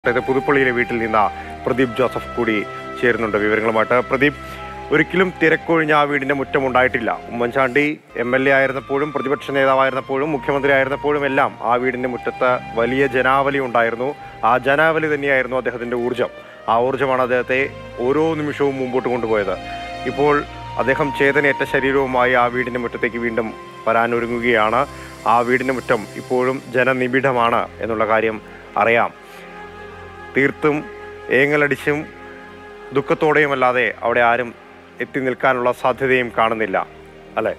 അതായത് പുതുപ്പള്ളിയിലെ വീട്ടിൽ നിന്ന് പ്രദീപ് ജോസഫ് കൂടി ചേരുന്നുണ്ട് വിവരങ്ങളുമായിട്ട് പ്രദീപ് ഒരിക്കലും തിരക്കൊഴിഞ്ഞ ആ വീടിന്റെ മുറ്റം ഉണ്ടായിട്ടില്ല ഉമ്മൻചാണ്ടി എം എൽ എ ആയിരുന്നപ്പോഴും പ്രതിപക്ഷ നേതാവായിരുന്നപ്പോഴും മുഖ്യമന്ത്രി ആയിരുന്നപ്പോഴും എല്ലാം ആ വീടിന്റെ മുറ്റത്ത് വലിയ ജനാവലി ഉണ്ടായിരുന്നു ആ ജനാവലി തന്നെയായിരുന്നു അദ്ദേഹത്തിന്റെ ഊർജം ആ ഊർജമാണ് അദ്ദേഹത്തെ ഓരോ നിമിഷവും മുമ്പോട്ട് കൊണ്ടുപോയത് ഇപ്പോൾ അദ്ദേഹം ചേതനയേറ്റ ശരീരവുമായി ആ വീടിന്റെ മുറ്റത്തേക്ക് വീണ്ടും വരാനൊരുങ്ങുകയാണ് ആ വീടിന്റെ മുറ്റം ഇപ്പോഴും ജനനിബിഡമാണ് എന്നുള്ള കാര്യം അറിയാം തീർത്തും ഏങ്ങലടിച്ചും ദുഃഖത്തോടെയുമല്ലാതെ അവിടെ ആരും എത്തി നിൽക്കാനുള്ള സാധ്യതയും കാണുന്നില്ല അല്ലെ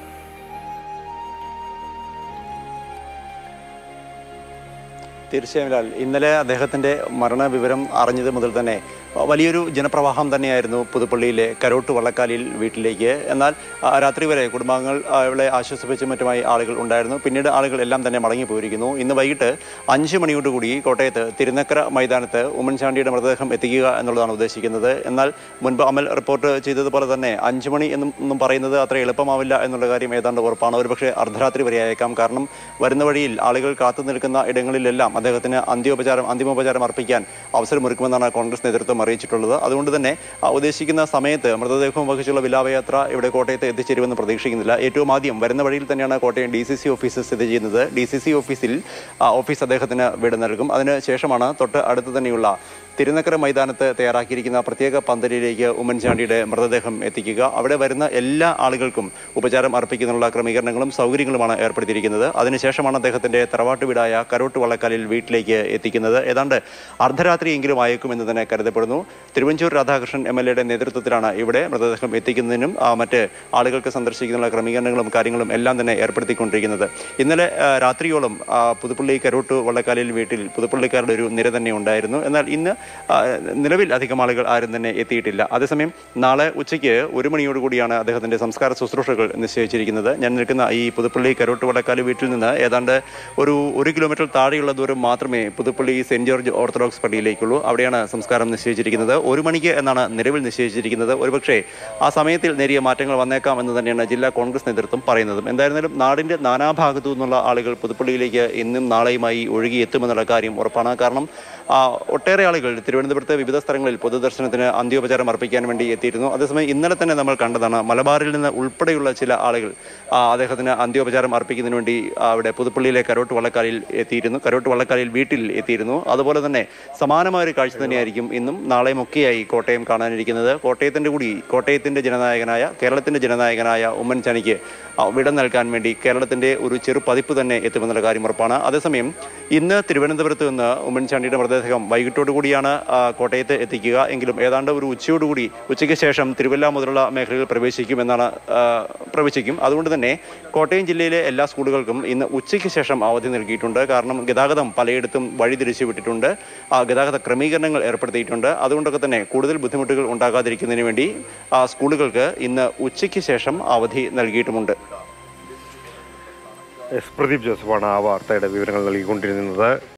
തീർച്ചയായും ലാൽ ഇന്നലെ അദ്ദേഹത്തിന്റെ മരണവിവരം അറിഞ്ഞത് മുതൽ തന്നെ വലിയൊരു ജനപ്രവാഹം തന്നെയായിരുന്നു പുതുപ്പള്ളിയിലെ കരോട്ട് വള്ളക്കാലിൽ വീട്ടിലേക്ക് എന്നാൽ ആ, രാത്രി വരെ കുടുംബാംഗങ്ങൾ ആ, ഇവളെ ആശ്വസിപ്പിച്ചും മറ്റുമായി ആളുകൾ ഉണ്ടായിരുന്നു പിന്നീട് ആളുകൾ എല്ലാം തന്നെ മടങ്ങി പോയിരിക്കുന്നു ഇന്ന് വൈകിട്ട് അഞ്ച് മണിയോടുകൂടി കോട്ടയത്ത് തിരുനക്കര മൈതാനത്ത് ഉമ്മൻചാണ്ടിയുടെ മൃതദേഹം എത്തിക്കുക എന്നുള്ളതാണ് ഉദ്ദേശിക്കുന്നത് എന്നാൽ മുൻപ് അമൽ റിപ്പോർട്ട് ചെയ്തതുപോലെ തന്നെ അഞ്ച് മണി എന്നും ഒന്നും പറയുന്നത് അത്ര എളുപ്പമാവില്ല എന്നുള്ള കാര്യം ഏതാണ്ട് ഉറപ്പാണ് ഒരുപക്ഷെ അർദ്ധരാത്രി വരെ അയക്കാം കാരണം വരുന്ന വഴിയിൽ ആളുകൾ കാത്തു നിൽക്കുന്ന ഇടങ്ങളിലെല്ലാം അദ്ദേഹത്തിന് അന്ത്യോപചാരം അന്തിമോപചാരം അർപ്പിക്കാൻ അവസരമൊരുക്കുമെന്നാണ് കോൺഗ്രസ് നേതൃത്വം അറിയിച്ചിട്ടുള്ളത് അതുകൊണ്ട് തന്നെ ആ, ഉദ്ദേശിക്കുന്ന സമയത്ത് മൃതദേഹവും വഹിച്ചുള്ള വിലാപയാത്ര ഇവിടെ കോട്ടയത്ത് എത്തിച്ചേരുമെന്ന് പ്രതീക്ഷിക്കുന്നില്ല ഏറ്റവും ആദ്യം വരുന്ന വഴിയിൽ തന്നെയാണ് Kottayam D C C office സ്ഥിതി ചെയ്യുന്നത് ഡി സി സി ഓഫീസിൽ ആ, ഓഫീസ് അദ്ദേഹത്തിന് വീട് നൽകും അതിന് ശേഷമാണ് തൊട്ട് അടുത്ത് തന്നെയുള്ള തിരുനക്കര മൈതാനത്ത് തയ്യാറാക്കിയിരിക്കുന്ന പ്രത്യേക പന്തലിലേക്ക് ഉമ്മൻചാണ്ടിയുടെ മൃതദേഹം എത്തിക്കുക അവിടെ വരുന്ന എല്ലാ ആളുകൾക്കും ഉപചാരം അർപ്പിക്കുന്നതിനുള്ള ക്രമീകരണങ്ങളും സൗകര്യങ്ങളുമാണ് ഏർപ്പെടുത്തിയിരിക്കുന്നത് അതിനുശേഷമാണ് അദ്ദേഹത്തിന്റെ തറവാട്ട് വീടായ കരോട്ട് വള്ളക്കാലിൽ വീട്ടിലേക്ക് എത്തിക്കുന്നത് ഏതാണ്ട് അർദ്ധരാത്രിയെങ്കിലും അയക്കുമെന്ന് തന്നെ കരുതപ്പെടുന്നു തിരുവഞ്ചൂർ രാധാകൃഷ്ണൻ എം എൽ എയുടെ നേതൃത്വത്തിലാണ് ഇവിടെ മൃതദേഹം എത്തിക്കുന്നതിനും ആ, മറ്റ് ആളുകൾക്ക് സന്ദർശിക്കുന്നതിനുള്ള ക്രമീകരണങ്ങളും കാര്യങ്ങളും എല്ലാം തന്നെ ഏർപ്പെടുത്തിക്കൊണ്ടിരിക്കുന്നത് ഇന്നലെ ആ, രാത്രിയോളം ആ, പുതുപ്പള്ളി കരോട്ട് വള്ളക്കാലിൽ വീട്ടിൽ പുതുപ്പള്ളിക്കാരുടെ ഒരു നിര തന്നെ ഉണ്ടായിരുന്നു എന്നാൽ ഇന്ന് ആ, നിലവിൽ അധികം ആളുകൾ ആരും തന്നെ എത്തിയിട്ടില്ല അതേസമയം നാളെ ഉച്ചയ്ക്ക് ഒരു മണിയോടുകൂടിയാണ് അദ്ദേഹത്തിന്റെ സംസ്കാര ശുശ്രൂഷകൾ നിശ്ചയിച്ചിരിക്കുന്നത് ഞാൻ നിൽക്കുന്ന ഈ പുതുപ്പള്ളി കരോട്ട് വടക്കാല് വീട്ടിൽ നിന്ന് ഏതാണ്ട് ഒരു ഒരു കിലോമീറ്റർ താഴെയുള്ള ദൂരം മാത്രമേ പുതുപ്പള്ളി സെന്റ് ജോർജ് ഓർത്തഡോക്സ് പള്ളിയിലേക്കുള്ളൂ അവിടെയാണ് സംസ്കാരം നിശ്ചയിച്ചിരിക്കുന്നത് ഒരു മണിക്ക് എന്നാണ് നിലവിൽ നിശ്ചയിച്ചിരിക്കുന്നത് ഒരുപക്ഷേ ആ സമയത്തിൽ നേരിയ മാറ്റങ്ങൾ വന്നേക്കാം എന്ന് തന്നെയാണ് ജില്ലാ കോൺഗ്രസ് നേതൃത്വം പറയുന്നതും എന്തായിരുന്നാലും നാടിന്റെ നാനാഭാഗത്തു നിന്നുള്ള ആളുകൾ പുതുപ്പള്ളിയിലേക്ക് ഇന്നും നാളെയുമായി ഒഴുകിയെത്തുമെന്നുള്ള കാര്യം ഉറപ്പാണ് കാരണം ആ, ഒട്ടേറെ ആളുകൾ തിരുവനന്തപുരത്ത് വിവിധ സ്ഥലങ്ങളിൽ പൊതുദർശനത്തിന് അന്ത്യോപചാരം അർപ്പിക്കാൻ വേണ്ടി എത്തിയിരുന്നു അതേസമയം ഇന്നലെ തന്നെ നമ്മൾ കണ്ടതാണ് മലബാറിൽ നിന്ന് ഉൾപ്പെടെയുള്ള ചില ആളുകൾ ആ, അദ്ദേഹത്തിന് അന്ത്യോപചാരം അർപ്പിക്കുന്നതിന് വേണ്ടി ആ, അവിടെ പുതുപ്പള്ളിയിലെ കരോട്ട് വള്ളക്കാലിൽ എത്തിയിരുന്നു കരോട്ട് വള്ളക്കാലിൽ വീട്ടിൽ എത്തിയിരുന്നു അതുപോലെ തന്നെ സമാനമായ ഒരു കാഴ്ച തന്നെയായിരിക്കും ഇന്നും നാളെയും ഒക്കെയായി കോട്ടയം കാണാനിരിക്കുന്നത് കോട്ടയത്തിന്റെ കൂടി കോട്ടയത്തിന്റെ ജനനായകനായ കേരളത്തിന്റെ ജനനായകനായ ഉമ്മൻചാണ്ടിക്ക് ആ, വിട നൽകാൻ വേണ്ടി കേരളത്തിന്റെ ഒരു ചെറു പതിപ്പ് തന്നെ എത്തുമെന്നുള്ള കാര്യം ഉറപ്പാണ് അതേസമയം ഇന്ന് തിരുവനന്തപുരത്ത് നിന്ന് ഉമ്മൻചാണ്ടിയുടെ മൃതദേഹം വൈകിട്ടോടു കൂടിയാണ് ആ, കോട്ടയത്ത് എത്തിക്കുക എങ്കിലും ഏതാണ്ട് ഒരു ഉച്ചയോടുകൂടി ഉച്ചയ്ക്ക് ശേഷം തിരുവല്ല മുതലുള്ള മേഖലയിൽ പ്രവേശിക്കും എന്നാണ് ആ, പ്രവേശിക്കും അതുകൊണ്ട് തന്നെ കോട്ടയം ജില്ലയിലെ എല്ലാ സ്കൂളുകൾക്കും ഇന്ന് ഉച്ചയ്ക്ക് ശേഷം അവധി നൽകിയിട്ടുണ്ട് കാരണം ഗതാഗതം പലയിടത്തും വഴിതിരിച്ചു വിട്ടിട്ടുണ്ട് ആ, ഗതാഗത ക്രമീകരണങ്ങൾ ഏർപ്പെടുത്തിയിട്ടുണ്ട് അതുകൊണ്ടൊക്കെ തന്നെ കൂടുതൽ ബുദ്ധിമുട്ടുകൾ ഉണ്ടാകാതിരിക്കുന്നതിന് വേണ്ടി ആ, സ്കൂളുകൾക്ക് ഇന്ന് ഉച്ചയ്ക്ക് ശേഷം അവധി നൽകിയിട്ടുമുണ്ട് എസ് പ്രദീപ് ജോസഫാണ് ആ വാർത്തയുടെ വിവരങ്ങൾ നൽകിക്കൊണ്ടിരുന്നത്